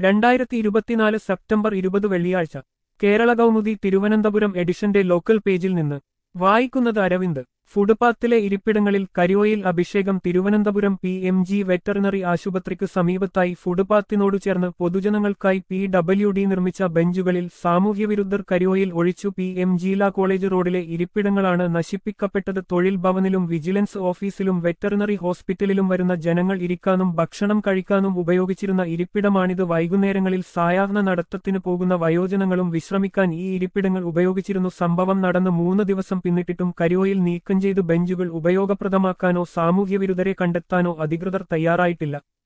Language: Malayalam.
രണ്ടായിരത്തി ഇരുപത്തിനാല് സെപ്റ്റംബർ ഇരുപത് വെള്ളിയാഴ്ച കേരള കൗമുദി തിരുവനന്തപുരം എഡിഷന്റെ ലോക്കൽ പേജിൽ നിന്ന് വായിക്കുന്നത് അരവിന്ദ് ഫുട്പാത്തിലെ ഇരിപ്പിടങ്ങളിൽ കരിയോയിൽ അഭിഷേകം Thiruvananthapuram P M G veterinary ആശുപത്രിക്ക് സമീപത്തായി ഫുട്പാത്തിനോടു ചേർന്ന് പൊതുജനങ്ങൾക്കായി പി ഡബ്ല്യു ഡി നിർമ്മിച്ച ബെഞ്ചുകളിൽ സാമൂഹ്യവിരുദ്ധർ കരിയോയിൽ ഒഴിച്ചു പി എം ജില കോളേജ് റോഡിലെ ഇരിപ്പിടങ്ങളാണ് നശിപ്പിക്കപ്പെട്ടത് തൊഴിൽ ഭവനിലും വിജിലൻസ് ഓഫീസിലും വെറ്ററിനറി ഹോസ്പിറ്റലിലും വരുന്ന ജനങ്ങൾ ഇരിക്കാനും ഭക്ഷണം കഴിക്കാനും ഉപയോഗിച്ചിരുന്ന ഇരിപ്പിടമാണിത് വൈകുന്നേരങ്ങളിൽ സായാഹ്ന നടത്തത്തിന് പോകുന്ന വയോജനങ്ങളും വിശ്രമിക്കാൻ ഈ ഇരിപ്പിടങ്ങൾ ഉപയോഗിച്ചിരുന്നു സംഭവം നടന്ന് മൂന്ന് ദിവസം പിന്നിട്ടിട്ടും കരിയോയിൽ നീക്കം ചെയ്ത് ബെഞ്ചുകൾ ഉപയോഗപ്രദമാക്കാനോ സാമൂഹ്യവിരുദ്ധരെ കണ്ടെത്താനോ അധികൃതർ തയ്യാറായിട്ടില്ല